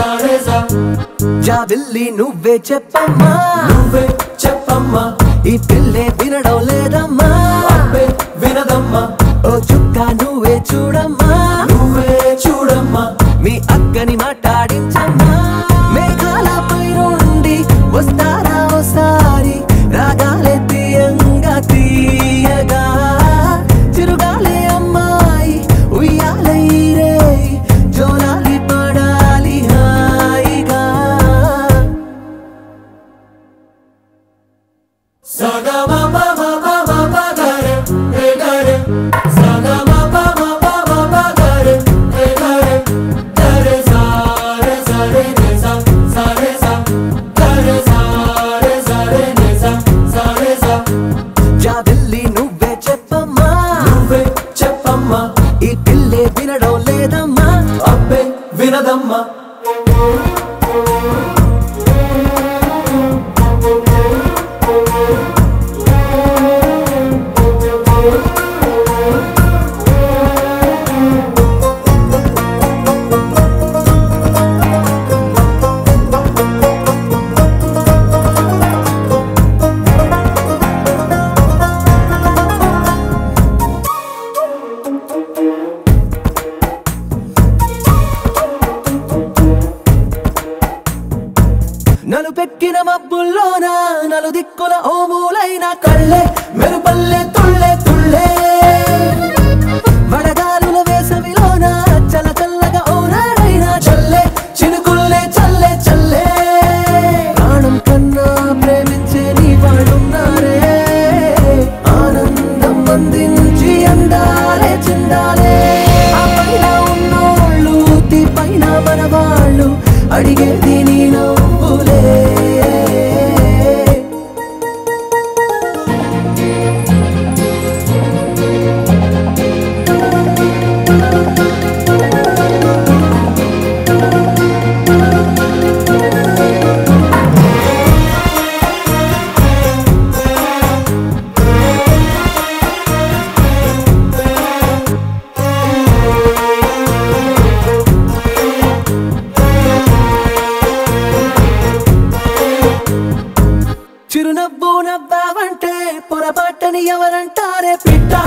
సారేసా జాబిల్లి నువ్వే చెప్పమ్మా నువ్వే చెప్పమ్మా ఈ పిల్లే వినడం లేదమ్మా అబ్బే వినదమ్మా ఓ చుక్క నువ్వే చూడమ్మా నువ్వే చూడమ్మా మీ అక్కని మాట్లాడించమ్మా మేఘాల నుండి వస్తారా ఓసారి రాగాలే తీయంగా తీయగా చిరుగాలే అమ్మాయి ఉయ్యాలే రే జోలాలి పడాలి హాయిగా సగా మా పా మా పా మా పా గరే రే గరే సగా మా పా మా పా మా పా గరే రే గరే గరే సా రే సా రే రే సా సా రే సా గరే సా రే సా రే రే సా సా రే సా జాబిల్లి నువ్వే చెప్పమ్మా నువ్వే చెప్పమ్మా ఈ పిల్లే వినడం లేదమ్మా అబ్బే వినదమ్మా నలుపెక్కిన మబ్బుల్లోన నలు దిక్కుల ఓ మూలైన కళ్ళే మెరుపల్లె తుళ్ళే తుళ్ళే వడగాలుల వేసవిలోన చల్ల చల్లగా ఓ నాడైనా చల్లే చినుకుల్లే చల్లే చల్లే ప్రాణం కన్నా ప్రేమించే నీ వాళ్ళున్నారే ఆనందం అందించి అందాలే చిందాలే ఆ పైన ఉన్నోళ్ళు తీ పైన మన వాళ్ళు అడిగేది నీ నవ్వులే చిరునవ్వు నవ్వావంటే పొరపాటని ఎవరంటారే పిట్ట